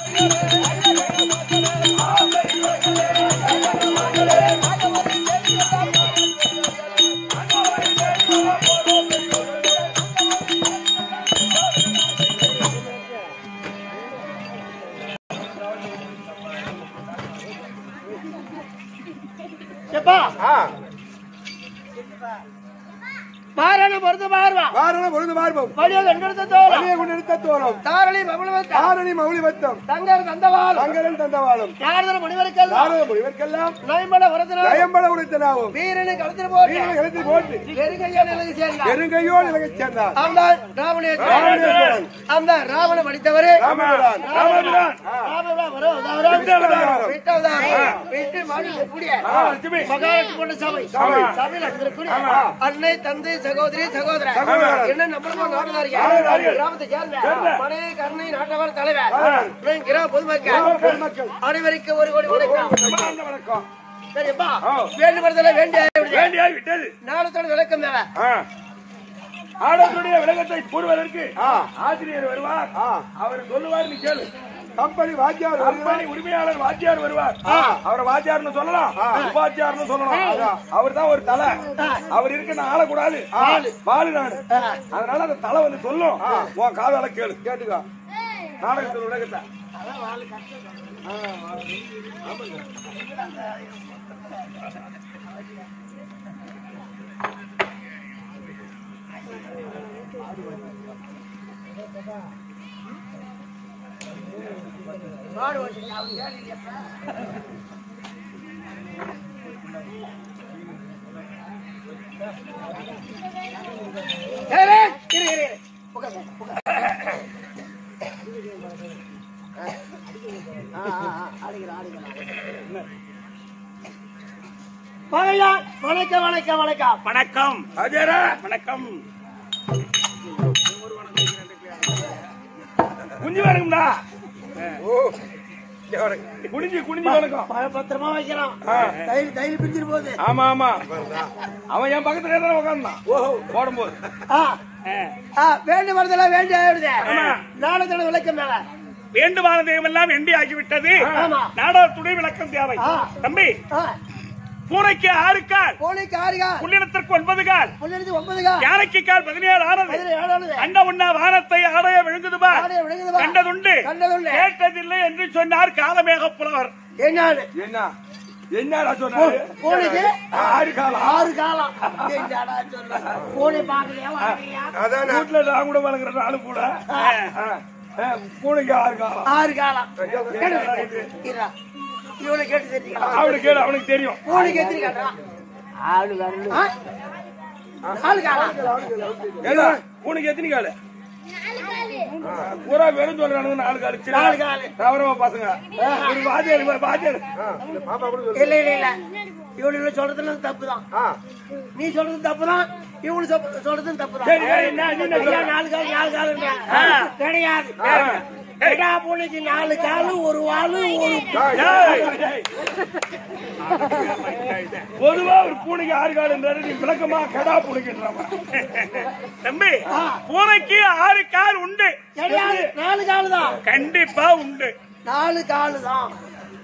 எப்பா ஆ, மாறான பொறுத்து மாறுவா வாரணம் பொழுது மார்பம் வழியாக கண்டெடுத்த தோலம் வலிய கொண்டு நிறுத்த தோறும் தாரளி மகளவத்த ஆரணி மௌலி வத்தம் தங்கர் தந்தவாள் தங்கரன் தந்தவாளும் நாரதர முனிவருக்கெல்லாம் நாரத முனிவர்க்கெல்லாம் நயம்பட வரதனா நயம்பட உடைத்தனாவும் வீரனை கழுத்தில் போட்டு வீரனை கழுத்தில் போட்டு பெருங்கையா நிலையை சேர்ந்தார் பெருங்கையோடு இலகச் சேர்ந்தார் அந்த ராவணேஸ்வரன் ராவணேஸ்வரன். அந்த ராவணன் அடித்தவரே ராமபிரான். ராமபிரான். ராமபிரான் வரும் அவதாரம். விட்டவதாரம். விட்டவதாரம். விட்டு மாடி கூடிய லட்சுமி. மகாலட்சுமி கொண்ட சபை சபை. சபையில் இருக்கக்கூடிய அன்னை தந்தை சகோதரி சகோதரன் சகோதரன். என்ன நம்மளுமா நாடுதாரியா நாடுதாரிகள். கிராமத்தை சேர்ந்த சேர்ந்த. மனை கருணை நாட்டவர் தலைவர் ஆ. நான் கிராம பொதுமக்கள் பெருமக்கள் அனைவருக்கு ஒரு கோடி வணக்கம் ஆனந்த வணக்கம் சரிப்பா ஆ. வேண்டுபடுதல வேண்டிய வேண்டியாய் விட்டது நாளத்தோட விளக்கம் தேவை ஆ. ஆடத்துடைய விளக்கத்தை கூறுவதற்கு ஆ. ஆசிரியர் வருவார் ஆ. அவர் சொல்லுவார் நீ கேளு கம்பெனி வாத்தியார் கம்பெனி வருகிறார். உரிமையாளர் வாத்தியார் வருவார் ஆ. அவரை வாத்தியார்னு சொல்லலாம் ஆ. உபாத்தியார்னு சொல்லலாம் அவர் தான் ஒரு தலை அவர் இருக்க நான் ஆளக்கூடாது பாலு நாடு அதனால அந்த தலை வந்து சொல்லும் உன் காதால கேளு கேட்டுக்கோ நாடகத்தில் உலகத்தை ஏய், ஏய், இரு, இரு, இரு. உட்காரு, உட்காரு. ஆ, ஆ, ஆ, அடிக்கிறேன், அடிக்கிறேன். வாங்கய்யா. வணக்கம் வணக்கம் வணக்கம் வணக்கம் அஜயரா வணக்கம் குஞ்சு வணக்கம்டா ஓ இங்க வரேன். குனிஞ்சு குனிஞ்சு வணக்கம் ப- பத்திரமா வைக்கிறோம் ஆ. தையல் தையல் பிரிஞ்சிட்டு போகுது ஆமா ஆமா அவன் என் பக்கத்துல தான் உட்கார்ந்தான் ஓஹோ போடும்போது ஆ, ஆ, வேண்டு வரதெல்லாம் வேண்டி ஆயிடுது ஆமா. நாளத்தோட விளக்கம் மேல வேண்டுமான தெய்வம் எல்லாம் வெண்டி ஆகிவிட்டது ஆமா. நாடகத்துடைய விளக்கம் தேவை ஆ. தம்பி ஆ, பூனைக்கு ஆறு கால் கோழிக்கு ஆறு கால் புள்ளினத்திற்கு ஒன்பது கால் புள்ளிருந்து ஒன்பது கால் யானைக்கு கால் பதினேழு ஆனது பதினேழு ஏழானது அண்ட உண்ணா வானத்தை ஆடைய விழுங்குது பார் ஆடைய விழுங்குது பார். கண்டதுண்டு கண்டதுண்டு. கேட்டதில்லை என்று சொன்னார் காலமேக புலவர் என்னன்னு என்ன என்னடா சொன்னாரு கோழிக்கு ஆறு காலம் ஆறு காலம் என்னடா சொல்ற? கோழி பாக்கலையா வாங்கலையா? அதானே வீட்டுல நான் கூட வளர்க்குற நாளும் கூட ஆ, ஆ, பூனைக்கு ஆறு காலம் ஆறு காலம் இருடா. இவனை கேட்டு தெரிஞ்சுக்கலாம் அவனுக்கு கேளு அவனுக்கு தெரியும் கோழிக்கு எத்தனை காட்டுறான் ஆ? நாலு காலம் ஏடா, பூனைக்கு எத்தனை காலு பூரா வெறும் சொல்றானுங்க நாலு காலு சரி. நாலு காலு. தவறமா பசங்க ஒரு வாத்தியார் இவன் வாத்தியார் ஆ, இந்த பாப்பா கூட சொல்லு. இல்ல இல்ல இல்ல இவனுக்கு சொல்றதுல தப்புதான் ஆ நீ சொல்றது தப்புதான் இவனு சொல்~ சொல்றதும் தப்புதான் சரி சரி, என்ன நீ என்ன ஐயா, சொல்ற? நாலு கால் நாலு காலுங்க ஆ. கிடையாது ஏய். எடா பூனைக்கு நாலு காலு ஒரு வாலு ஒரு ஏய், ஏய். பொதுவா ஒரு பூனைக்கு ஆறு கால் என்றாரு நீ விளக்கமா கடா பூனைக்குன்றாமா தம்பி பூனைக்கு ஆறு கால் உண்டு கிடையாது நாலு காலு தான் கண்டிப்பா உண்டு நாலு காலு தான்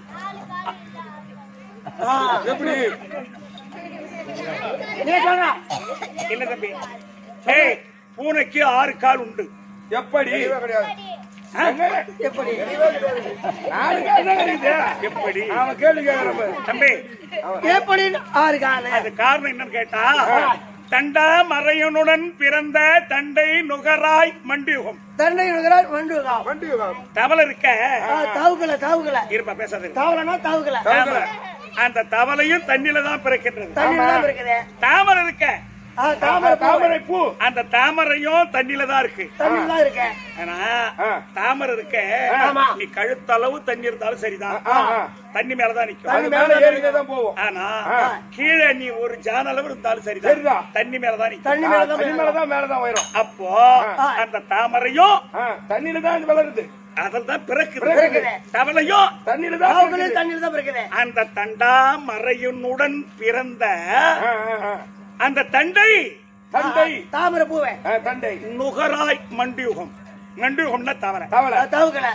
ஆ. எப்படி நீ சொல்ற இல்ல தம்பி ஏய் பூனைக்கு ஆறு கால் உண்டு எப்படி தெளிவா கிடையாது எப்படி நாலு கால் தான் இருக்குது. எப்படி அவன் கேள்வி கேட்கறப்ப தம்பி எப்படி ஆறு காலு அது காரணம் என்னன்னு கேட்டா தண்டா மறையனுடன் பிறந்த தண்டை நுகராய் மண்டியுகம் தண்டை நுகரால் மண்டுகா வண்டி வா. தவளை இருக்க தாவுக்கல தாவுக்கல இருப்பா பேசாத தாவலனா தாவுக்கல ஆமா. அந்த தவளையும் தண்ணில தான் பிறக்கின்றது தண்ணி தான் இருக்குது தாமரை இருக்க ஆ, தாமரை பூ. தாமரை பூ அந்த தாமரையும் தண்ணில தான் இருக்கு தண்ணி தான் இருக்கு ஆனா தாமரை இருக்க ஆமா. நீ கழுத்தளவு தண்ணி இருந்தாலும் சரிதான் தண்ணி மேலதான் நிக்கும் தண்ணி மேல தான் போவோம் ஆனா கீழே நீ ஒரு ஜான அளவு இருந்தாலும் சரிதான் தண்ணி மேலதான் நிக்கும் தண்ணி மேல தான் மேல. மேலதான் மேலதான் உயரும் அப்போ அந்த தாமரையும் தண்ணியில தான் இது வளருது அதில் தான் பிறக்குது பிறக்குது. தவளையும் தண்ணில தான் தாவுக்கல பிறக்குது. தண்ணியில தான் இருக்குது அந்த தண்டா மறையுனுடன் பிறந்த அந்த தண்டை தண்டை தாமரை பூவே தண்டை நுகராய் மண்டியுகம் மண்டியுகம்னா தவறை தவளை தாவுக்கல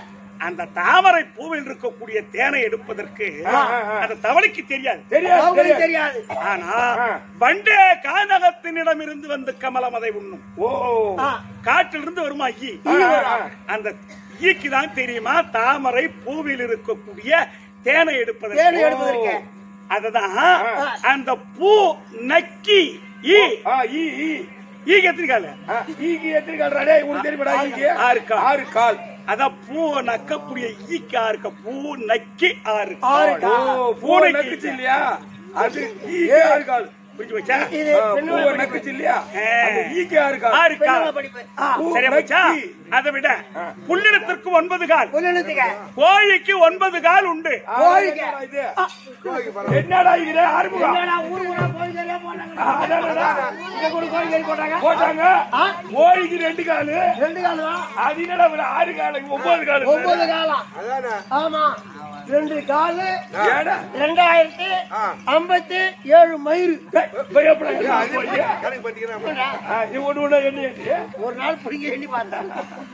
அந்த தாமரை பூவில் இருக்கக்கூடிய தேனை எடுப்பதற்கு ஆ, ஆ, ஆ. அந்த தவளைக்கு தெரியாது தெரியாது அவங்களுக்கு தெரியாது தெரியாது ஆனா ஆ. வண்டே கானகத்தினிடம் இருந்து வந்து கமலம் அதை உண்ணும் ஓ ஆ, காற்றிலிருந்து வருமா ஈ ஆ, ஆ, ஆ. அந்த ஈக்கு தான் தெரியுமா தாமரை பூவில் இருக்கக்கூடிய தேனை எடுப்பதற்கு தேனை எடுப்பதற்கு அதுதான் ஆ. அந்த பூ நக்கி ஈ ஆ, ஈ ஈ ஈக்கு எத்தனை காலு ஆ, ஈக்கு எத்தனை கால் ராடே உனக்கு தெரியுமாடா ஈக்கு ஆறு கால். ஆறு கால் அதான் பூ நக்கக்கூடிய ஈக்கு ஆறுக்க பூ நக்கி ஆறு ஆறு ஓ கால். பூ நக்குச்சு இல்லையா அது ஈக்கு ஆறு கால் புரிஞ்சு வச்சா இது ஆ, பூ பெண்ணுள்ள படிப்பு. நக்குச்சு இல்லையா ஆ. அந்த ஈக்கு ஆறு கால் ஆறு கால் பெண்ணுள்ள படிப்பு ஆ, பூ சரி வச்சா நக்கி. அதை விட புல்லிடத்திற்கு ஒன்பது கால் புல்லெழுத்துக்க. கோழிக்கு ஒன்பது கால் உண்டு ஆ, கோழிக்கு. என்னடா இது என்னடா இது ஆறுமுகம் என்னடா ஊரு ஊரா கோழி கறியா போட்டாங்க? ஆ, அதான், அதான். இங்க கூட கோழி கறி போட்டாங்க போட்டாங்க ஆ, கோழிக்கு ரெண்டு காலு ரெண்டு காலம் தான். அது என்னடா ஒரு ஆறு காலு ஒன்பது காலு ஒன்பது காலம் ஆமா ரெண்டு காலு ஏடா ரெண்டாயிரத்தி ஐம்பத்தி ஏழு மயிறு பயப்படாத கணக்கு பாத்தீங்கன்னா இது ஒண்ணு ஒண்ணு என்ன எண்ணி? ஒரு நாள் பிடிங்க எண்ணி பார்த்தேன்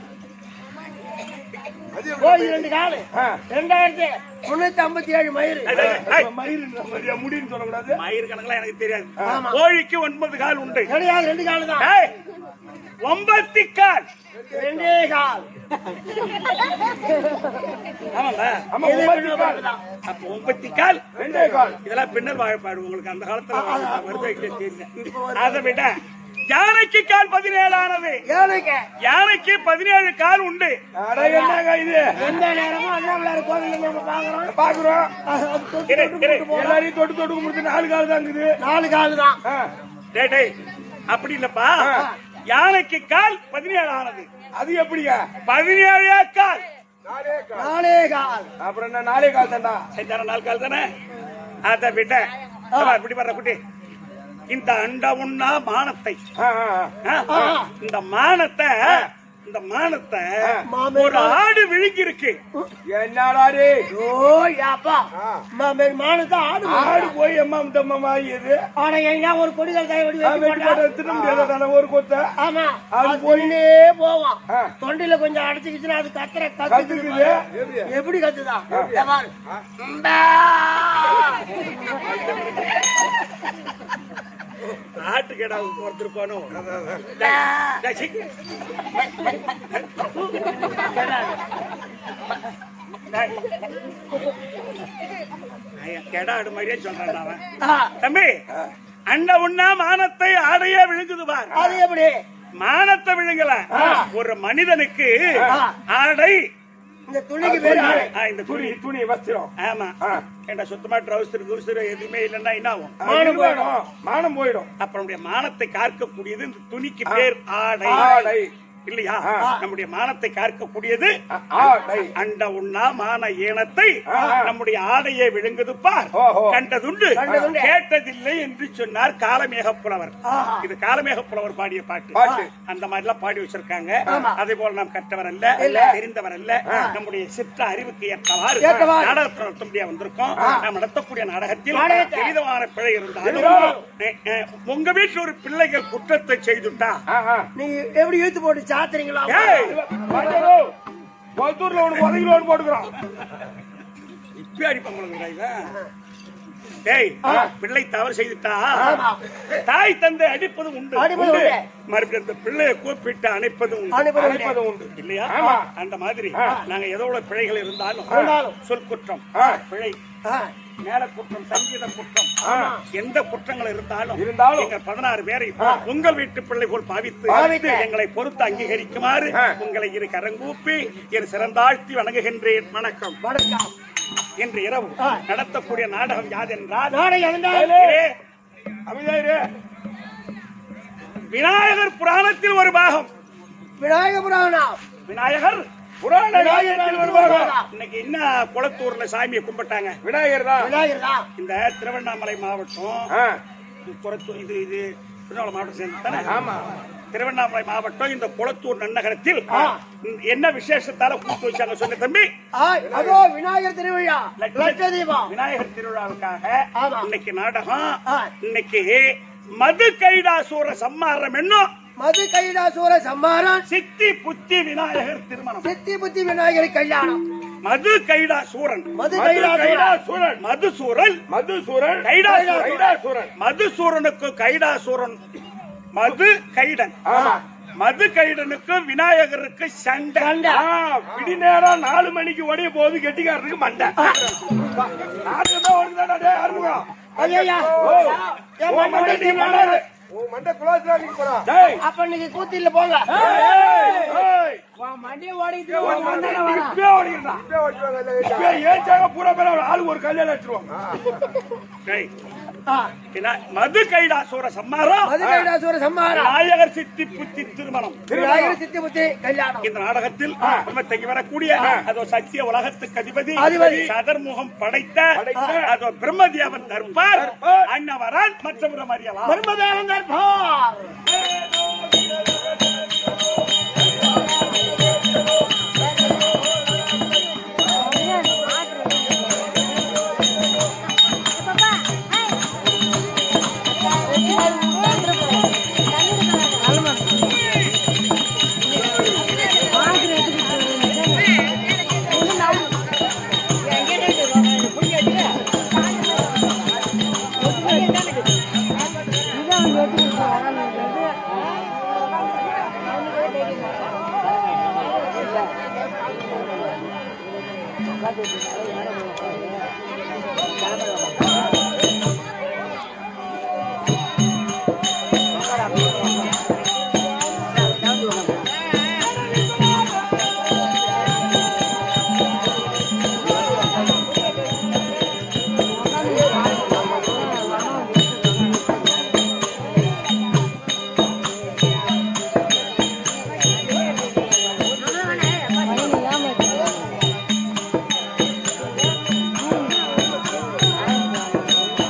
அது கோழி ரெண்டு காலு ஆ. ரெண்டாயிரத்தி முன்னூத்தி ஐம்பத்தி ஏழு மயிறு ஏய், மயிறுன்ற மாதிரியா முடின்னு சொல்லக்கூடாது மயிர் கணக்கெல்லாம் எனக்கு தெரியாது ஆமா. கோழிக்கு ஒன்பது கால் உண்டு கிடையாது ரெண்டு காலு தான் ஏய், ஒன்பத்தி கால் ரெண்டே கால் ஆமாங்க ஆமா இது ஒன்பது பெண்ணு கால் தான். அப்ப ஒன்பத்தி கால் ரெண்டே கால் இதெல்லாம் பின்னர் வாழைப்பாடு உங்களுக்கு அந்த காலத்துல வருதைக்கு தெரியல அதை விட யானைக்கு கால் பதினேழானது ஏழைக்கு யானைக்கு பதினேழு கால் உண்டு அட என்னங்க இது எந்த நேரமும் அண்ணாமலையார் கோவில் நம்ம பாக்குறோம் பாக்குறோம் அது தொட்டு இரு, தொட்டு இரு. கூட்டு போறோம். எல்லாரையும் தொட்டு தொட்டு முடிச்சு நாலு கால் தான் இருக்குது நாலு காலு தான் ஆ, டேய், டேய், அப்படி இல்லப்பா யானைக்கு கால் பதினேழு ஆனது அது எப்படிங்க பதினேழே கால் நாலே கால் அப்புறம் என்ன நாலே கால் தான்டா செஞ்சார நாள் கால் தானே அதை விட அப்பா, இப்படி வர்ற குட்டி இந்த அண்ட உண்ணா மானத்தை ஆ, ஆ, ஆ. ஆ? இந்த மானத்தை இந்த மானத்தை மாமே ஒரு ஆடு விழுங்கி இருக்கு என்னடா டே ஓ யாப்பா மானத்தை ஆடு ஆடு போய் எம்மா தம்மம்மா இது ஆனா எங்க ஒரு கொடிகள் தாய் வெடி வச்சு வெட்டி போட்டா போட்டு திட்ட முடியாத தானே ஒரு கொத்த ஆமா அது அது போயினே போவான் ஆ. தொண்டையில கொஞ்சம் அடைச்சுக்கிச்சுன்னா அது கத்துற கத்துக்குது. கத்துக்குது எப்படி கத்துதா இங்க பாரு. இந்தா. ஆட்டு கேடாவுக்கு ஒருத்தருப்பானோ இந்தா. கெடா ஆடு மாதிரியே சொல்றான் அவன் ஆ, தம்பி அண்ட உண்ணா மானத்தை ஆடையே விழுங்குது பார் அது எப்படி மானத்தை விழுங்கல ஒரு மனிதனுக்கு ஆ. ஆடை இந்த துணிக்கு பேரு ஆடு ஆ, இந்த துணி துணி துணி வஸ்திரம் ஆமா ஆ. ஏண்டா சுத்தமா ட்ரௌசர் குருசர் எதுவுமே இல்லைன்னா என்ன ஆகும் ஆ, இது வேணும். மானம் போயிடும் அப்ப நம்முடைய மானத்தை காக்கக்கூடியது இந்த துணிக்கு பேர் ஆடை ஆடை இல்லையா ஆ. நம்முடைய மானத்தை காக்கக்கூடியது ஆ, ஆடை அண்ட உண்ணா மான ஈனத்தை ஆ, ஆ. நம்முடைய ஆடையை விழுங்குது பார் ஓஹோ. கண்டதுண்டு கண்டதுண்டு. கேட்டதில்லை என்று சொன்னார் காலமேக புலவர் ஆஹா. இது காலமேக புலவர் பாடிய பாட்டு பாட்டு. அந்த மாதிரி எல்லாம் பாடி வச்சிருக்காங்க ஆமா. அதே போல நாம் கற்றவர் அல்ல இல்ல. தெரிந்தவர் அல்ல நம்முடைய சிற்ற அறிவுக்கு ஏற்றவாறு ஏற்றவாறு. நாடகத்தை நடத்த முடியாது வந்திருக்கோம் நாம் நடத்தக்கூடிய நாடகத்தில் நாடகத்தை. பெரிதமான பிழை இருந்தாலும் இருந்தாலும். அஹ், அஹ், உங்க வீட்டுல ஒரு பிள்ளைகள் குற்றத்தை செய்துட்டா ஆ, ஆ. நீங்க எப்படி இழுத்து போட்டு சாத்துறீங்களா ஏய், வரதோ, கொளத்தூர்ல உனக்கு உதவியில் ஒன்று போட்டுக்கிறோம் இப்படி அடிப்பாங்க இவன் டேய் பிள்ளை தவறு செய்துட்டா ஆமா. தாய் தந்தை அடிப்பதும் உண்டு அடிப்பது உண்டு. உண்டு. மறுபடியும் அந்த பிள்ளையை கூப்பிட்டு அணைப்பதும் உண்டு அனுப்பி அழைப்பது உண்டு இல்லையா ஆமா. அந்த மாதிரி நாங்க எதோட பிழைகள் இருந்தாலும் இருந்தாலும். சொல் குற்றம் ஆ. பிழை ஆ, மேல குற்றம் சங்கீத குற்றம் ஆ. எந்த குற்றங்கள் இருந்தாலும் இருந்தாலும். எங்கள் பதினாறு பேரை உங்கள் வீட்டு பிள்ளை போல் பாவித்து பாவித்து. எங்களை பொறுத்து அங்கீகரிக்குமாறு ஆ. உங்களை இரு கரங்கூப்பி என் சிறந்தாழ்த்தி வணங்குகின்றேன் வணக்கம் வணக்கம் இன்று இரவு ஆ. நடத்தக்கூடிய நாடகம் யாதென்றால் நாடகம் இருந்தால் ஏ, அமைதியாயிரு விநாயகர் புராணத்தில் ஒரு பாகம் விநாயக புராணம் விநாயகர் புராண நாயகத்தில் வருவாங்க இன்னைக்கு என்ன குளத்தூர்ல சாமியை கும்பிட்டாங்க விநாயகர் தான் விநாயகர் தான் இந்த திருவண்ணாமலை மாவட்டம் ஆ, குளத்தூர் இது இது திருவண்ணாமலை மாவட்டம் சேர்ந்து தானே ஆமா திருவண்ணாமலை மாவட்டம் இந்த குளத்தூர் நன்னகரத்தில் என்ன விசேஷத்தால கூட்டு வச்சாங்க சொன்ன தம்பி ஆ, அதோ விநாயகர் திருவிழா லட்ச தீபம் விநாயகர் திருவிழாவுக்காக ஆமா. இன்னைக்கு நாடகம் ஆ. இன்னைக்கு மது கைடாசூர சம்மாரம் என்னும் மது கைலாசூர சம்மாரம் சித்தி புத்தி விநாயகர் திருமணம் சித்தி புத்தி விநாயகர் கல்யாணம் மது கைடா சூரன் மது மது கைலாசம் கைலாசூரன் மதுசூரன் மதுசூரன் கைலாசூரன். கைலாசூரன் மதுசூரனுக்கு கைடாசூரன் மது கைடன் ஆமா மது கைடனுக்கு விநாயகருக்கு சண்டை சண்டை. ஆ, விடி நேரம் நாலு மணிக்கு ஒடிய போது கெட்டிக்காரனுக்கு மண்டை நாட்டுக்கு தான் ஒண்ணுதான்டா, டேய், அருமுகம். ஐயா ஓ, ஏன் உன் மண்டை மண்டை நீ நீ பண்ணாத. உன் மண்டை குலாஸ்ல அடிக்க போறான் டேய், அப்ப இன்னைக்கு கூத்தில போங்க ஏய், ஏய், மண்டிய ஓடிட்டு உன் மண்டை வர இப்பயே ஓடிக்கிறா. இப்படியே ஓட்டுவாங்க இல்ல இல்ல. இப்பயே ஏஞ்சாங்க பூரா பேர் ஆளுக்கு ஒரு கல்யாணம் வச்சிருவாங்க டேய், வினா- மது கைடாசூர சம்மாரம் மது கைலாசூர சம்மாரா விநாயகர் சித்தி புத்தி திருமணம் விநாயகர் சித்தி புத்தி கல்யாணம் இந்த நாடகத்தில் பிரம்மத்தைக்கு வரக்கூடிய அதோ சத்திய உலகத்துக்கு அதிபதி அதிபதி. சதர்முகம் படைத்த படைத்த. அதோ பிரம்மதேவன் தர்பார் தர்பார். அன்னவரால் மற்றவரும் அறியலாம் மர்மதேவன் தர்பார் ஆ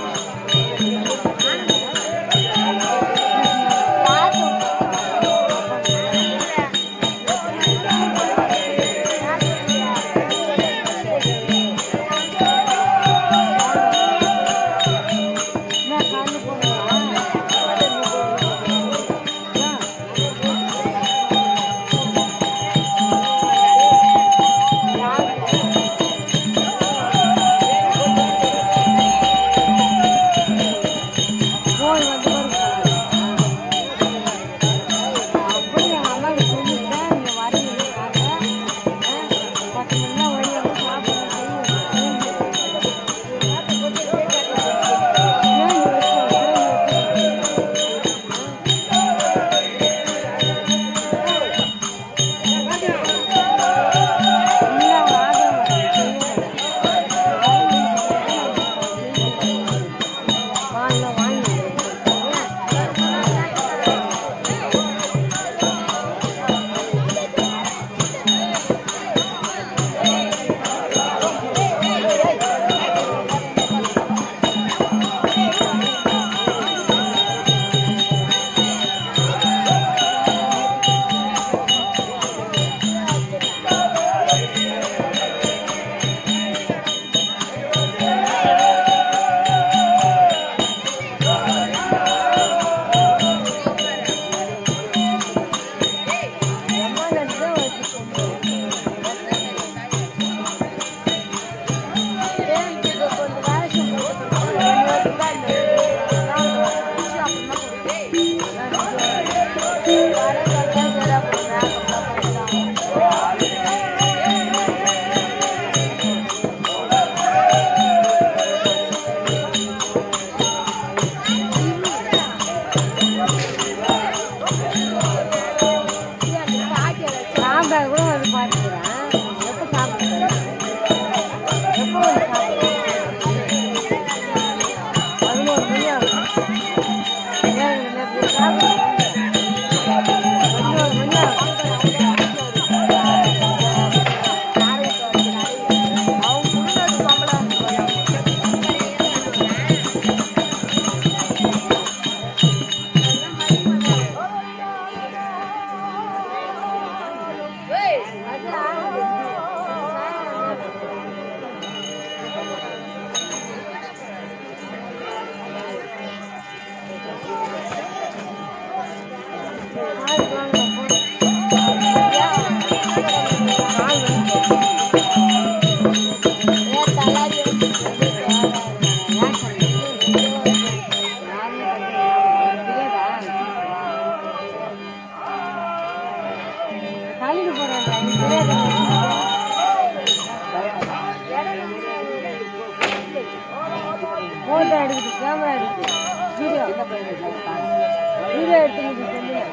போட்டோ எடுக்குது கேமரா எடுக்குது வீடியோ வீடியோ எடுத்துக்கிட்டு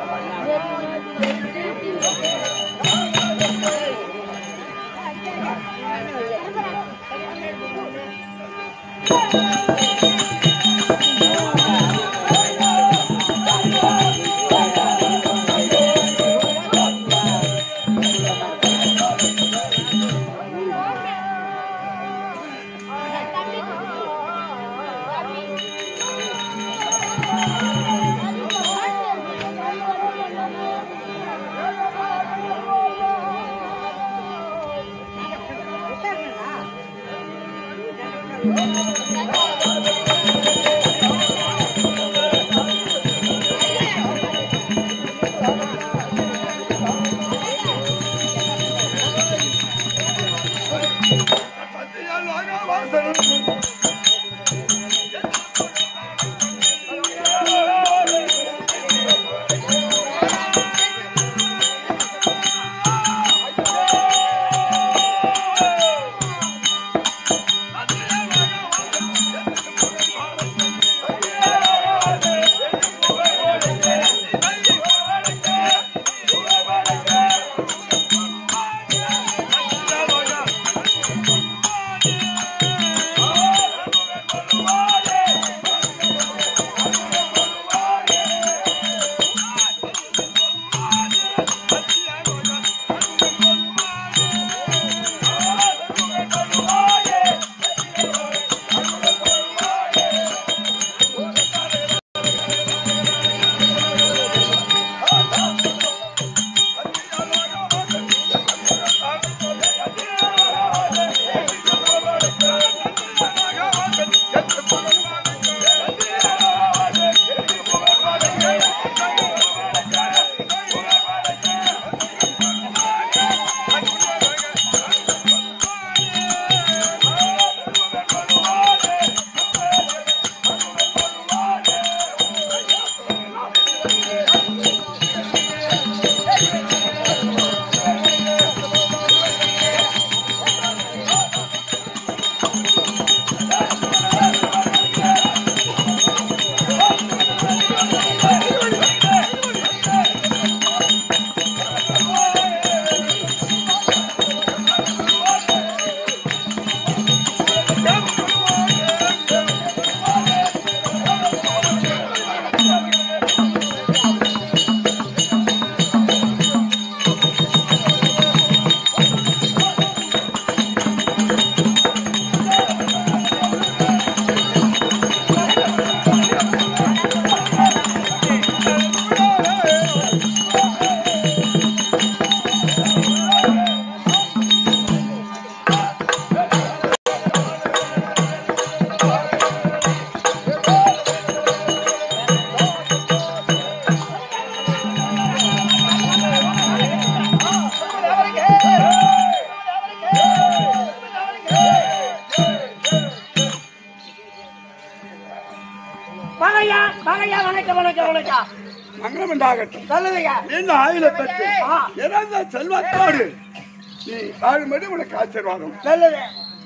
வாங்கய்யா வாங்கய்யா வணக்கம் வணக்கம் வணக்கம் மங்களம் உண்டாகட்டும் சொல்லுங்கய்யா இந்த ஆயுள பெற்று ஆ. இறந்த செல்வத்தோடு நீ ஆயுள்மடி உனக்கு ஆசீர்வாதம் நல்லது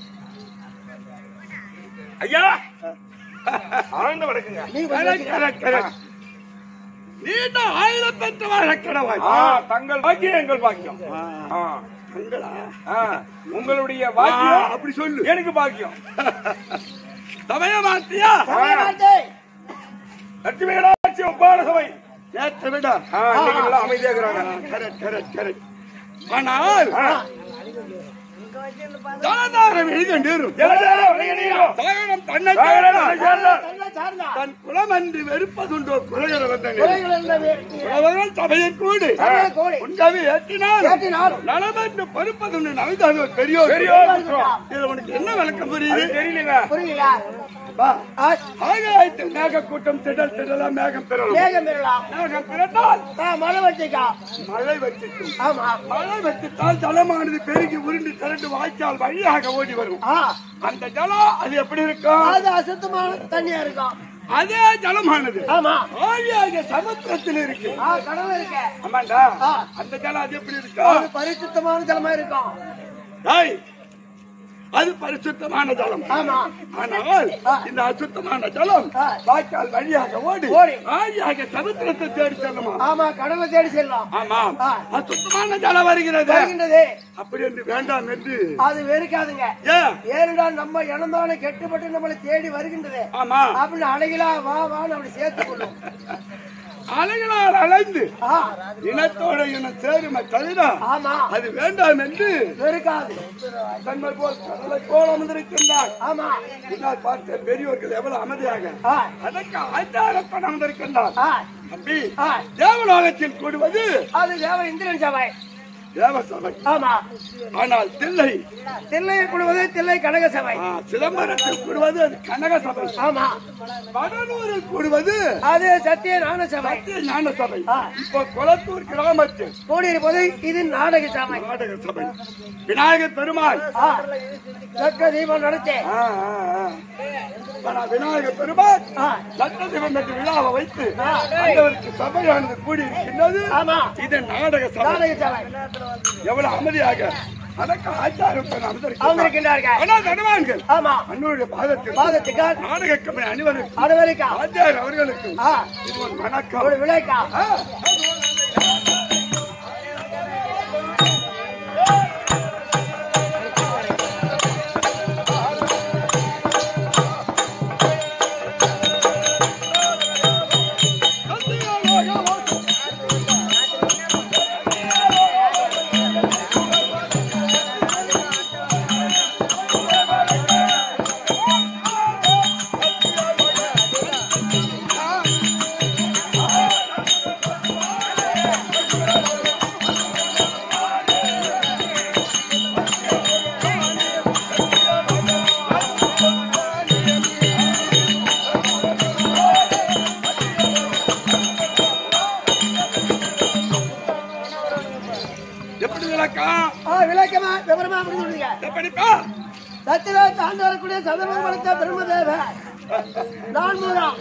ஐயா ஆழ்ந்த வணக்கங்க நீ கரெக்ட், கரெக்ட், கரெக்ட். நீண்ட ஆயுள பெற்று வாழ கடவாய் தங்கள் பாக்கியம் எங்கள் பாக்கியம் ஆ, உங்களா? ஆ, உங்களுடைய ஆ, பாக்கியம் அப்படி சொல்லு எனக்கு பாக்கியம் சமய மாத்தியா லட்சுமி கடாட்சி ஒப்பான சபை நேற்று விட ஆ, இன்னைக்கு நல்லா அமைதியா இருக்கிறாங்க கரெக்ட் கரெக்ட் கரெக்ட் ஆனால் ஜலதாரம் எழுதண்டீரும் ஜலதாரம் எழுதண்டீரும். தகனம் தன்னை தகனம் சேர்ந்தார். தன்னை சேர்ந்தார். தன் குலம் என்று வெறுப்பதுண்டோ குலகர வந்தனே குறைகள் என்ற வேட்டி. குலவர்கள் சபையை கூடு சபையை கூடி. உண்டாவி ஏற்றினால் ஏற்றினாலும். நலமென்று பருப்பதுண்டு நவிதானோ பெரியோர் பெரியோர் குற்றம். இது உனக்கு என்ன விளக்கம் அது புரியுது தெரியலங்க புரியுதா வா. ஆ, ஆகாயத்தில் மேக கூட்டம் திடல் திடலாம் மேகம் பெறலாம் மேகம் பெறலாம் மேகம் பிறந்தால் ஆ, மழை வச்சுக்கா மழை வச்சிக்கும் ஆமா மழை வச்சித்தால் ஜலமானது பெருகி உருண்டு திரண்டு வாய்க்கால் வழியாக ஓடி வரும் ஆ, அந்த ஜலம் அது எப்படி இருக்கும் அது அசுத்தமான தண்ணியா இருக்கும் அதே ஜலமானது ஆமா ஆழியாக சமுத்திரத்தில் இருக்கு ஆ, கடவுள் இருக்க ஆமாண்டா ஆ. அந்த ஜலம் அது எப்படி இருக்கும் அது பரிசுத்தமான ஜலமா இருக்கும் டேய், அது பரிசுத்தமான ஜலம் ஆமா ஆனால் இந்த அசுத்தமான ஜலம் ஆ. வாய்க்கால் வழியாக ஓடி ஓடி. ஆழியாக சமுத்திரத்தை தேடி செல்லுமா ஆமா கடலை தேடி செல்லும் ஆமாம் ஆ. அசுத்தமான ஜலம் வருகிறது வருகின்றது அப்படி என்று வேண்டாம் என்று அது வெறுக்காதுங்க ஏன் ஏனென்றால் நம்ம இனந்தானே கெட்டுப்பட்டு நம்மளை தேடி வருகின்றது ஆமா அப்படின்னு அழகிலா வா வான்னு அப்படி சேர்த்து கொள்ளும் அலைகளால் அலைந்து ஆ, இனத்தோட இனம் சேருமே தவிர ஆமா அது வேண்டாம் என்று வெறுக்காது தன்மை போல் கடலை போல் அமர்ந்திருக்கின்றார் ஆமா முன்னால் பார்த்த பெரியவர்கள் எவ்வளவு அமைதியாக ஆ, அதற்கு ஆச்சாரப்பட அமர்ந்திருக்கின்றார் ஆ, தம்பி ஆ. தேவலோகத்தில் கூடுவது அது தேவ இந்திரன் சபை தேவசபை ஆமா ஆனால் தில்லை தில்லையை கொடுவது தில்லை கனக சபை ஆ, சிதம்பரத்தில் கூடுவது அது கனக சபை ஆமா கடலூரில் கூடுவது அது சத்திய ஞான சபை சத்திய ஞான சபை ஆ. இப்போ குளத்தூர் கிராமத்தில் கூடியிருப்பது இது நாடக சபை நாடக சபை விநாயகர் பெருமாள் ஆ, சக்க தீபம் நடத்தி ஆ, ஆ, ஆ. ஆனா விநாயகர் பெருமாள் ஆ, சட்டசிவம் என்று விழாவை வைத்து ஆ. ஆண்டவருக்கு சபையானது கூடியிருக்கின்றது ஆமா இது நாடக சபை நாடக சபை எவ்வளவு அமைதியாக அதற்கு ஆச்சாரம் அமர்ந்திருக்கிறார் அமர்ந்திருக்கின்றார்கள் ஆனால் தனவான்கள் ஆமா அன்னுடைய பாதத்தில் பாதத்துக்கு நாடக கம்பெனி அணிவருக்கு அனுமதிக்கா ஆச்சார் அவர்களுக்கு ஆ, இது ஒரு வணக்கம் ஒரு விளைக்கா ஆ. எப்படி விளக்கம் ஆ, விளக்கமா விவரமா அப்படி சொல்லுங்க எப்படிப்பா சத்தில தாண்டு வரக்கூடிய சதவீதம் படைத்த பிரம்மதேவ நான்முகம்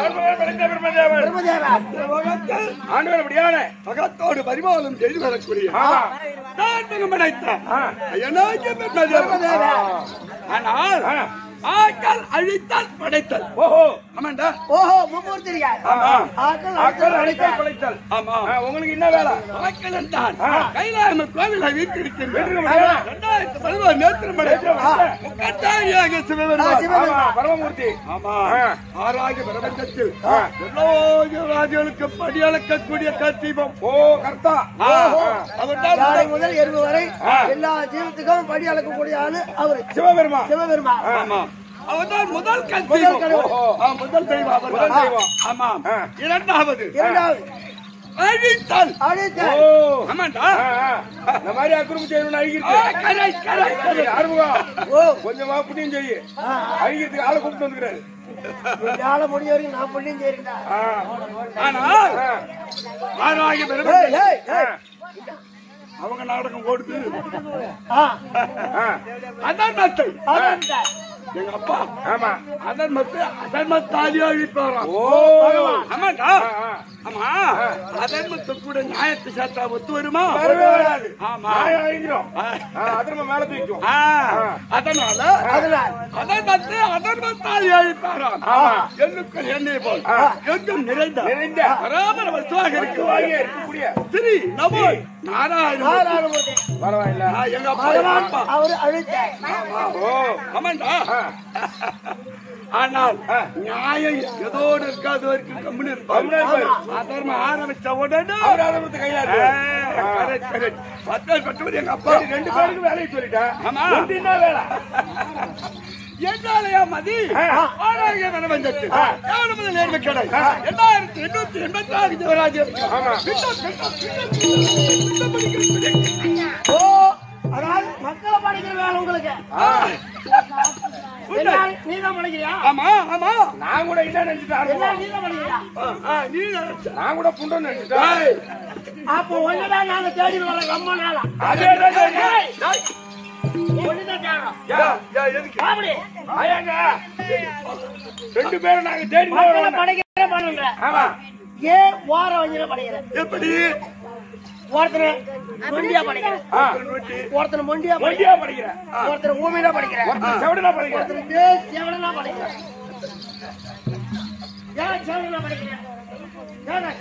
பிரம்மதேவ ஆண்டவர் அப்படியான மகத்தோடு பரிமாலம் செய்து வரக்கூடிய தாண்டகம் படைத்த ஐயனாகிய பிரம்மதேவன். ஆனால் ஆக்கள் அழித்தல் படைத்தல் ஓஹோ ஆமாண்டா ஓஹோ மும்மூர்த்திரியார் ஆமா. ஆக்கள் ஆக்கள் அழைத்தார் படைத்தல் ஆமா உங்களுக்கு என்ன வேலை ஆக்கள் என்றால் கைலாயம் கோவிலை வீட்டிருக்கின்ற ஆமா. இரண்டாயிரத்து பதினோரு நேத்திரம் படைத்த முக்கத்தாரியாக ஆ, சிவபெருமான் சிவபெருமான். ஆமா, பரமமூர்த்தி ஆமா ஆறாகிய பிரபஞ்சத்தில் எல்லா ராஜ்யங்களுக்கு படி அளக்கக்கூடிய கத்தீபம் ஓ கர்த்தா அவர்தான் யாரை முதல் எறும்பு வரை எல்லா ஜீவத்துக்கும் படி அளக்கக்கூடிய ஆளு அவரு சிவபெருமான் சிவபெருமான் ஆமா அவர்தான் முதல் கல் முதல் தெய்வம். கடவுள். ஆ, முதல் தெய்வம் அவர்தான். முதல் தெய்வம். ஆமாம் இரண்டாவது இரண்டாவது அழித்தல் அழைத்தார் ஆமாண்டா இந்த மாதிரி அக்குறும்பு செய்யணும்னு ஆ, அழிக்கிறது கரை, கரை, கரை. அறிமுகம் ஓ கொஞ்சமா புண்ணியம் செய்யு ஆ, அழிக்கிறதுக்கு ஆளை கூப்பிட்டு வந்துக்கிறாரு என்னால முடிஞ்ச வரைக்கும் நான் புள்ளியும் செய்யறேன்டா ஆனால் ஆறாகிய ஏய், பிரபஞ்சம் ஏய், ஏய். அவங்க நாடகம் ஓடுது ஆ, அதான் நத்தை அதான் எங்க அப்பா ஆமா அதன் மத்து அதர்மத்தாலி அழிப்பாராம் ஓ ஆமாண்டா ஆமா அதர்மத்து கூட நியாயத்தை சேர்த்தா ஒத்து வருமா வரவே வராது ஆமா நியாயம் அழிஞ்சிரும் ஆ. அதர்ம மேல தூக்கும் ஆ, அதனால அதனால் அதர்மத்தை அதர்மத்தாலி அழிப்பாராம் ஆமா. எண்ணுக்கள் எண்ணெய் போல் எங்கும் நிறைந்த நிறைந்த பராமர வஸ்துவாக வாங்கி இருக்கு இருக்கக்கூடிய ஸ்ரீ நமோ நாராயண நாராயணமூர்த்தி பரவாயில்ல எங்க அப்பா பகவான் அப்பா அவரு அழைத்தார் ஆமா. ஓ ஆமாண்டா ஆனால் நியாயம் எதோடு இருக்காது வரைக்கும் கம்முன்னு கம்முனு இருப்பாரு இருப்பாரு. அதர்மம் ஆரம்பிச்ச உடனே அவர் அதர்மத்தை கையில ஆ, correct, correct. பத்தாள் பட்டவர் எங்க அப்பா சரி, ரெண்டு பேருக்கு வேலையை சொல்லிட்டேன் ஆமா. உனக்கு என்ன வேலை என்னாலயா மதி ஆரோக்கிய மனவஞ்சத்து எவ்வளவு முதல் நேர்மை கடை எண்ணாயிரத்தி எண்ணூத்தி எண்பத்தி ஆறு ஜீவராஜ்யம் ஆமா. பின்னம், பின்னம், பின்னம், பின்னம் படிக்கிறது. ஓ அதாவது மக்களை படிக்கிற வேலை உங்களுக்கு ஆ. என்ன நீதான் படிக்கிறியா ஆமா ஆமா நான் கூட இல்ல நினைச்சிட்டேன் என்ன நீதான் படிக்கிறியா ஆ, நீ நினைச்ச. நான் கூட புண்டம் நினைச்சிட்டேன் ஏய், அப்போ ஒண்ணுதான் நாங்க தேடி வரோம் ரொம்ப நாளா அதே தான் சரி. ஏய், ஒண்ணுதான் தேடுறோம் யா, யா, எதுக்கு? அப்படி ஆயாங்க ரெண்டு பேரும் நாங்க தேடி தான் மக்களை வரோம். படிக்கிற பண்ணுன்ற ஆமா ஏன் ஓர வஞ்சில படிக்கிற எப்படி ஒருத்தனை மொண்டியா படிக்கிறேன் ஆ. ஒருத்தனை மொண்டியா மொழியா படிக்கிறேன் படிக்கிற ஒருத்தனை ஊமையா படிக்கிறேன் ஒருத்தன் செவிடனா படிக்கிற ஒருத்தனை டேய் செவடனா படிக்கிறேன் ஏன் செவடனா படிக்கிறேன் ஏன்டா?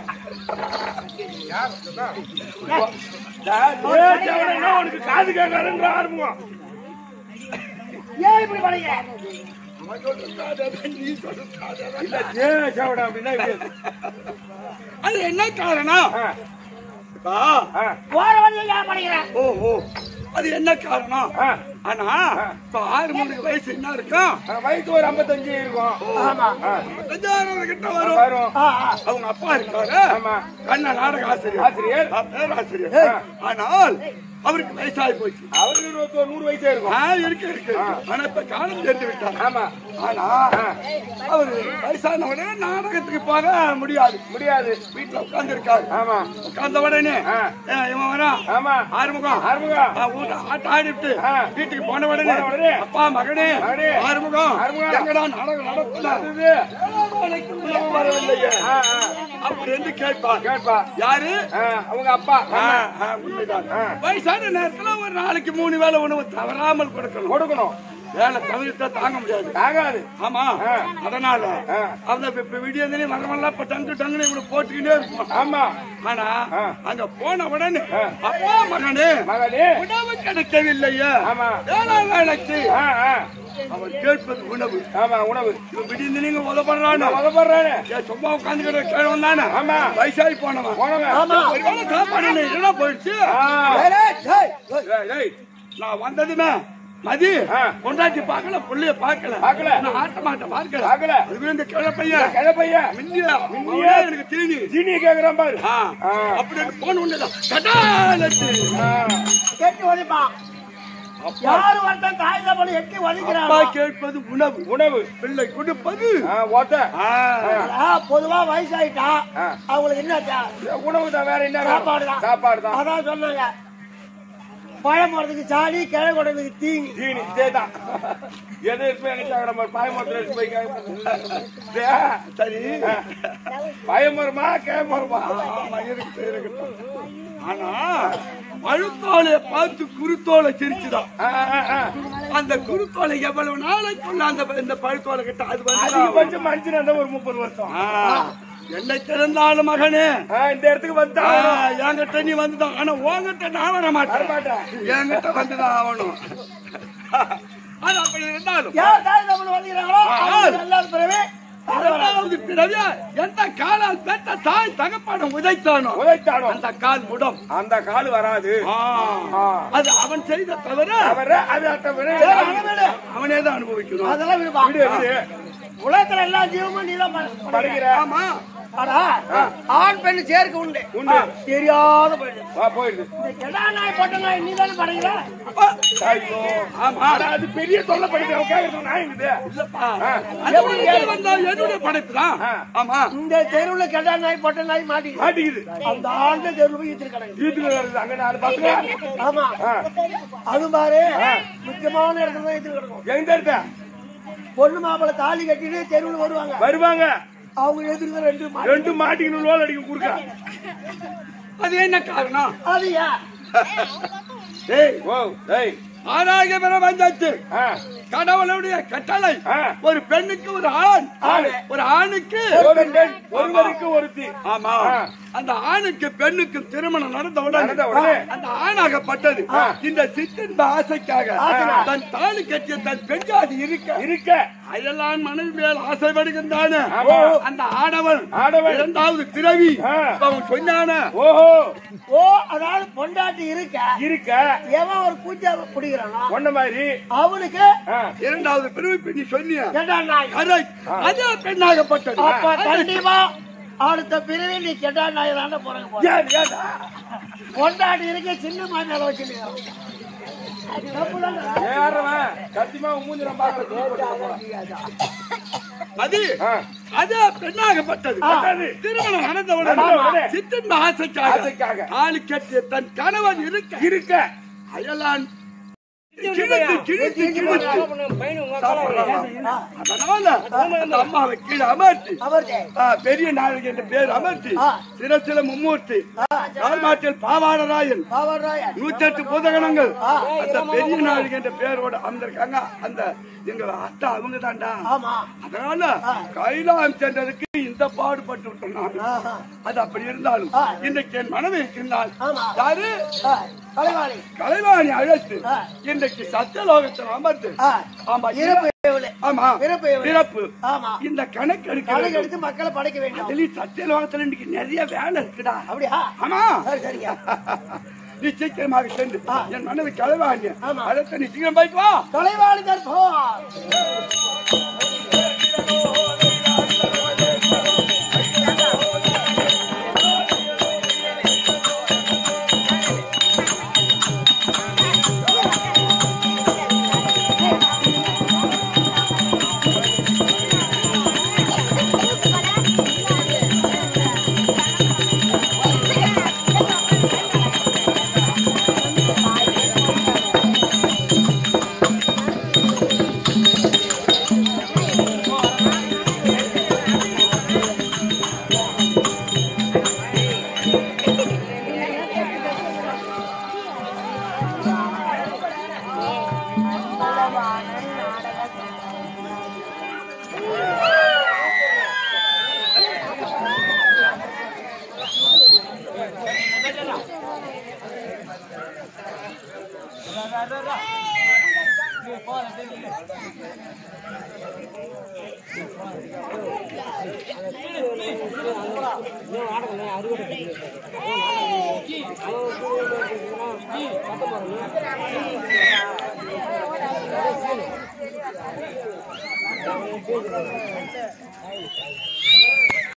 ஏய், செவிடனா உனக்கு காது கேட்காதுன்ற ஆரம்பம் ஏன் இப்படி படிக்கிறேன் இல்ல ஏன் செவிடன் அப்படின்னா இப்படி. அது என்ன காரணம் ஆ, அப்பா, ஆ, போற வழியில ஏன் படிக்கிறேன் ஓஹோ அது என்ன காரணம் ஆ. ஆனா இப்ப ஆறு மணிக்கு வயசு என்ன இருக்கும் ஆ, வயசு ஒரு ஐம்பத்தஞ்சு இருக்கும் ஆமா ஆ, அஞ்சாயிரம் கிட்ட வரும் வரும் ஆ, ஆ. அவங்க அப்பா இருக்காரு ஆமா கண்ண நாடக ஆசிரியர் ஆசிரியர் ஆ, பேராசிரியர் ஆனால் அவருக்கு வயசாகி போச்சு அவருக்கு இருபத்தி ஒரு நூறு வயசே இருக்கும் ஆ, இருக்கு இருக்கு ஆனா இப்ப காலம் தெரிந்து விட்டார் ஆமா ஆனா அவரு வயசான உடனே நாடகத்துக்கு போக முடியாது முடியாது வீட்டுல உட்கார்ந்து இருக்காரு ஆமா உட்கார்ந்த உடனே ஆ. ஏ, இவன் வரான் ஆமா ஆறுமுகம் ஆறுமுகம். ஆ, ஊட்ட ஆட்ட ஆடிட்டு ஆ. வீட்டுக்கு போன உடனே போன உடனே. அப்பா மகனே மகனே. ஆறுமுகம் ஆறுமுகம். எங்கடா நாடகம் நடத்துனா அது வரவில்லையே ஆ, ஆ, அப்படின்னு கேட்பார் கேட்பா யாரு ஆ, அவங்க அப்பா ஆ, ஆ, உண்மைதான். ஆ. வயசான நேரத்துல ஒரு நாளைக்கு மூணு வேளை உணவு தவறாமல் கொடுக்கணும் கொடுக்கணும் வேலை தவிர்த்தா தாங்க முடியாது ஆகாது ஆமா ஆ. அதனால ஆ. அந்த இப்ப விடியந்தனே மரமெல்லாம் இப்ப டங்கு டங்குன்னு இவனை போட்டுக்கிட்டே இருக்கும் ஆமா ஆனா ஆ. அங்க போன உடனே ஆ. அப்பா மகனே மகளே உணவு கிடைக்கவில்லையே ஆமா வேலை வேலைக்கு ஆ, ஆ, அவன் கேட்பது உணவு ஆமா உணவு இவன் விடிந்து நீங்க உதப்படுறானு உதப்படுறானே சும்மா உட்காந்துக்கிற கிழவன் தானே ஆமா. வயசாகி போனவன் போனவன் ஆமா. ஒருவேளை சாப்பாடு என்ன போயிடுச்சு ஆ, டேய், டேய், டேய். டேய், டேய், நான் வந்ததுமே மதி ஆ. கொண்டாட்டி பார்க்கல புள்ளைய பார்க்கல பார்க்கல. நான் ஆட்ட மாட்டேன் பார்க்கல பார்க்கல. அதுக்கு இந்த கிழ பையன் கிழப்பையா மின்னியா மின்னியா. மின்னியா எனக்கு தீனி ஜீனிய கேக்குறான் பாரு ஆ, ஆ. அப்படின்னு போன உடனேதான் கடாலட்டு. ஆ, கெட்டி ஒதிப்பான் யாரு ஒருத்தன் காகித பண்ணி எட்டி அப்பா ஒதிக்கிறான் கேட்பது உணவு உணவு பிள்ளை கொடுப்பது ஆ, ஓட்ட ஆ, பொதுவா வயசாயிட்டா ஆ. அவங்களுக்கு என்ன உணவு தான் வேற என்ன வேணும்? சாப்பாடு தான். சாப்பாடு தான் அதான் சொன்னாங்க பழம் போறதுக்கு சாடி கிழ கொடதுக்கு தீனி ஜீனி இதேதான் எது இருக்கு எங்க சாப்பிட பாயமரத்துல எடுத்து போய் கேட்க சரி பயமரமா கேமரமா ஆமா, இருக்கட்டும், இருக்கட்டும். ஆனா பழுத்தோலைய பார்த்து குருத்தோலை சிரிச்சுதான் அந்த குருத்தோலை எவ்வளவு நாளைக்குள்ள அந்த இந்த பழுத்தோலை கிட்ட அது வந்து அதிகபட்சம் மனுஷன் இருந்தா ஒரு முப்பது வருஷம் என்னை திறந்தாலும் மகனே ஆ, இந்த இடத்துக்கு வந்தா ஆ, என்கிட்ட நீ வந்துதான் ஆனா உன்கிட்ட நான் வர மாட்டேன் வரமாட்டேன். என்கிட்ட வந்துதான் ஆகணும் அது அப்படி இருந்தாலும் யார் காகித பண்ணி வந்துக்கிறாங்களோ அவங்க எல்லாரும் பிறகு இரண்டாவது பிறவியா எந்த காலால் பெற்ற தாய் தகப்பாடம் உதைத்தானோ உதைத்தானோ அந்த கால் முடம் அந்த கால் வராது ஆ, ஆ. அது அவன் செய்த தவிர அவர அது அத்த விட சரி, அதை விடு. அவனே தான் அனுபவிக்கணும் அதெல்லாம் விடுப்பா விடு, விடு. உலகத்துல எல்லா ஜீவமும் நீதான் படைக்கிற. படிக்கிற ஆமா ஆனா ஆண் பெண் சேர்க்கை உண்டு உண்டு. தெரியாத போயிடுது வா போயிடுது இந்த கெடா நாய் பொட்ட நாய் நீ தானே படைக்கிற அப்பா, ஐயோ ஆமா ஆனா அது பெரிய தொல்லை படிக்கிற கேட்கறது நான் இருக்குது இல்லப்பா அது உனக்கு வந்தா என்னுடைய படைப்புதான் ஆ. ஆமா இந்த தெருவுல கெடா நாய் பொட்ட நாய் மாட்டிக்குது மாட்டிக்குது அந்த ஆண்டு தெருவுல போய் ஈத்து கிடக்குது வீட்டுக்கு வருது அங்க நாலு பசங்க ஆமா ஆ. அது பாரு முக்கியமான இடத்துல தான் ஈத்து கிடக்கும் எங்க இருக்க பொண்ணு மாப்பிள்ளை தாலி கட்டிட்டு தெருவுல வருவாங்க வருவாங்க அவங்க எதிர்க்க ரெண்டு மாட்டி- ரெண்டு மாட்டிக்கணும் லோல் அடிக்க குறுக்கா அது என்ன காரணம் அது ஏன் ஏய் ஓ ஏய் ஆறாக பெற வந்தாச்சு ஆ கடவுளுடைய கட்டளை ஆ. ஒரு பெண்ணுக்கு ஒரு ஆண் ஆண். ஒரு ஆணுக்கு ஒரு பெண் ஒருவருக்கு ஒருத்தி ஆமா ஆ. அந்த ஆணுக்கு பெண்ணுக்கு திருமணம் நடந்த உடனே நடந்த உடனே. அந்த ஆணாகப்பட்டது இந்த சிற்றின்ப ஆசைக்காக தன் தாலி கட்டிய தன் பெண்ஜாதி இருக்க இருக்க அயலான் மனைவி மேல் ஆசைப்படுகின்றான ஆமா. அந்த ஆடவன் ஆடவன். இரண்டாவது பிறவி ஆ. அவன் சொன்னான ஓஹோ ஓ அதாவது பொண்டாட்டி இருக்க இருக்க எவன் ஒரு பூஜை பிடிக்கிறானோ ஒன்ன மாதிரி அவனுக்கு ஆ. இரண்டாவது பிறவி பெண்ணி சொன்னிய கெடா நாய் கரெக்ட் அதே பெண்ணாகப்பட்டது அப்ப கண்டிப்பா அடுத்த பிறவி நீ கெடா நாய் தானே பிறகு போற ஏன் ஏன்டா? பொண்டாட்டி இருக்க சின்ன மாய் மேல வச்சுருக்கான் ஏறவன் சத்தியமா மூஞ்சிரம் பாக்கல அது ஆ. அது பெண்ணாகப்பட்டது பட்டது. திருமணம் நடந்த நடந்த உடனே. உடனே சிற்றின்ப ஆசைக்காக ஆசைக்காக. தாலி கட்டிய தன் கணவன் இருக்க இருக்க அயலான் கிழித்து கிழித்து கிழித்து அதனால அந்த அம்மாவை கீழே அமர்த்தி அவர்தே ஆ, பெரிய நாயகி என்ற பேர் அமர்த்தி ஆ. சிரசில மும்மூர்த்தி கால்மாட்டில் பாவாடராயன் பாவாடராயன் நூற்றெட்டு புதகணங்கள் ஆ. அந்த பெரிய நாள் என்ற பெயரோட அமர்ந்திருக்காங்க அந்த எங்க அத்தா அவங்க தான்டா ஆமா அதனால கைலாயம் சென்றதுக்கு இந்த பாடுபட்டு விட்டோம் நான். ஆஹா. அது அப்படி இருந்தாலும் ஆ. இன்றைக்கு என் மனதில் இருக்கின்றால் ஆமா. யாரு ஆ, கலைவாணி கலைவாணி அழைத்து ஆ. இன்றைக்கு சத்தியலோகத்தில் அமர்ந்து ஆ, ஆமா இறப்பு எவ்வளவு? ஆமா பிறப்பு எவ்வளவு? பிறப்பு ஆமா இந்த கணக்கு எடுக்க கணக்கு வேண்டும். எடுத்து மக்களை படைக்க வேண்டும் அதுலயும் சத்தியலோகத்துல இன்னைக்கு நிறைய வேலை இருக்குடா அப்படியா ஆமா சரி சரியா நீ சீக்கிரமாக சென்று ஆ. என் மனைவி கலைவாணி ஆமா. அழைத்து நீ சீக்கிரம் போயிட்டு வா கலைவாணி தற்போம்